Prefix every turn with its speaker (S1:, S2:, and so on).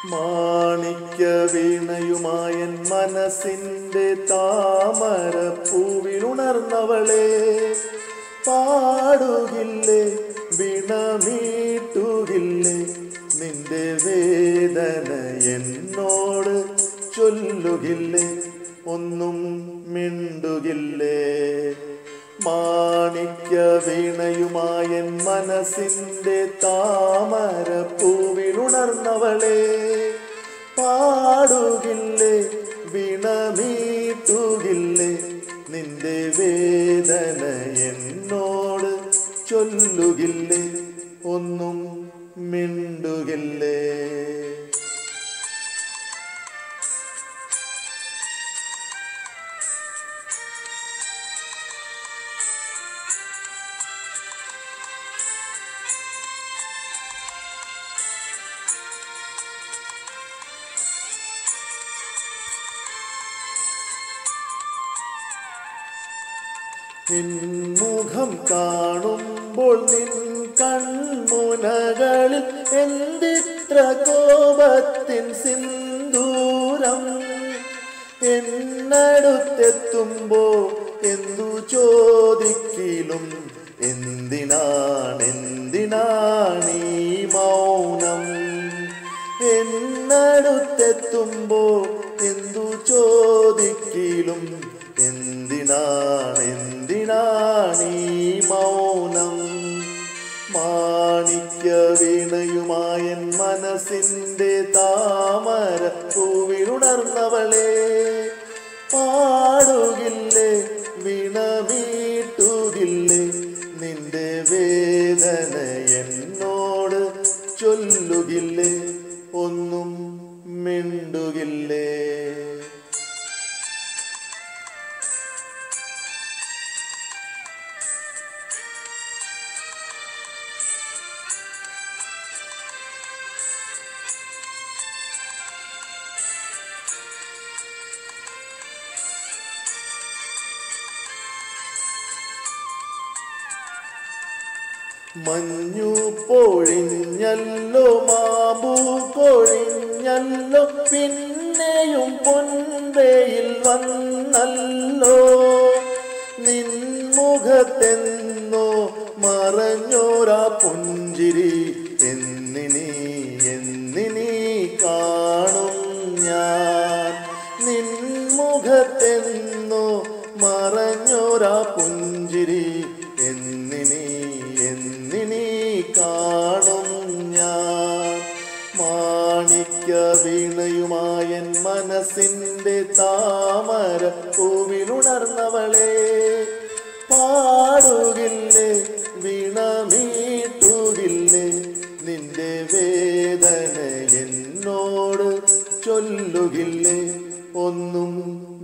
S1: മാണിക്യ വീണയുമായൻ മനസ്സിന്റെ താമര പൂവിലുണർന്നവളെ പാടുകില്ലേ വീണമീട്ടുകില്ലേ നിന്റെ വേദന എന്നോട് ചൊല്ലുകില്ലേ ഒന്നും മിണ്ടുകില്ലേ മാണിക്യ വീണയുമായൻ മനസ്സിന്റെ താമര പൂവിലുണർന്നവളെ പാടുകില്ലേ വീണമീട്ടുകില്ലേ നിന്റെ വേദന എന്നോട് ചൊല്ലുകില്ലേ ഒന്നും മിണ്ടുകില്ലേ നിൻ മുഖം കാണുമ്പോൾ നിൻ കൺമുനകളിൽ എന്തിത്ര കോപത്തിൻ സിന്ദൂരം എന്നടുത്തെത്തുമ്പോ എന്തു ചോദിക്കിലും എന്തിനാണ് എന്തിനാണീ മൗനം എന്നടുത്തെത്തുമ്പോ എന്തു ചോദിക്കിലും എന്തിനാണ് എന്തിനാണീ മൗനം മാണിക്യ വീണയുമായൻ മനസ്സിന്റെ താമര പൂവിലുണർന്നവളെ പാടുകില്ലേ വീണമീട്ടുകില്ലേ നിന്റെ വേദന എന്നോട് ചൊല്ലുകില്ലേ ഒന്നും മിണ്ടുകില്ലേ മഞ്ഞു പൊഴിഞ്ഞല്ലോ മാബു പൊഴിഞ്ഞല്ലോ പിന്നെയും പൊൻപയിൽ വന്നല്ലോ നിൻമുഖത്തെന്നോ മറഞ്ഞോരാ പുഞ്ചിരി എന്നിനി എന്നിനി കാണും ഞാൻ നിൻമുഖത്തെന്നോ മറഞ്ഞോരാ പുഞ്ചിരി എന്നിനി എന്നിനി കാണും ഞാൻ മാണിക്യ വീണയുമായൻ മനസ്സിന്റെ താമര പൂവിലുണർന്നവളെ പാടുകില്ലേ വീണമീട്ടുകില്ലേ നിന്റെ വേദന എന്നോട് ചൊല്ലുകില്ലേ ഒന്നും